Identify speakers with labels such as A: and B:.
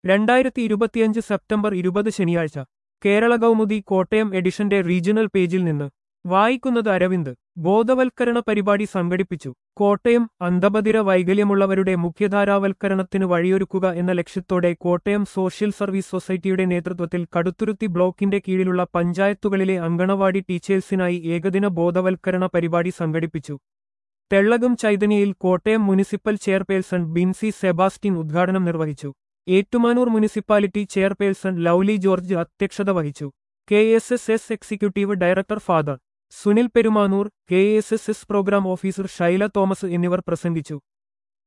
A: രണ്ടായിരത്തി ഇരുപത്തിയഞ്ച് സെപ്റ്റംബർ ഇരുപത് ശനിയാഴ്ച കേരള കൗമുദി കോട്ടയം എഡിഷന്റെ റീജിയണൽ പേജിൽ നിന്ന് വായിക്കുന്നത് അരവിന്ദ് ബോധവൽക്കരണ പരിപാടി സംഘടിപ്പിച്ചു കോട്ടയം അന്ധബധിര വൈകല്യമുള്ളവരുടെ മുഖ്യധാരാവൽക്കരണത്തിന് വഴിയൊരുക്കുക എന്ന ലക്ഷ്യത്തോടെ കോട്ടയം സോഷ്യൽ സർവീസ് സൊസൈറ്റിയുടെ നേതൃത്വത്തിൽ കടുത്തുരുത്തി ബ്ലോക്കിന്റെ കീഴിലുള്ള പഞ്ചായത്തുകളിലെ അങ്കണവാടി ടീച്ചേഴ്സിനായി ഏകദിന ബോധവൽക്കരണ പരിപാടി സംഘടിപ്പിച്ചു തെള്ളകം ചൈതന്യയിൽ കോട്ടയം മുനിസിപ്പൽ ചെയർപേഴ്സൺ ബിൻസി സെബാസ്റ്റ്യൻ ഉദ്ഘാടനം നിർവഹിച്ചു ഏറ്റുമാനൂർ മുനിസിപ്പാലിറ്റി ചെയർപേഴ്സൺ ലൗലി ജോർജ് അധ്യക്ഷത വഹിച്ചു K S S S executive director father Sunil Perumanoor K S S S program officer Shaila Thomas എന്നിവർ പ്രസംഗിച്ചു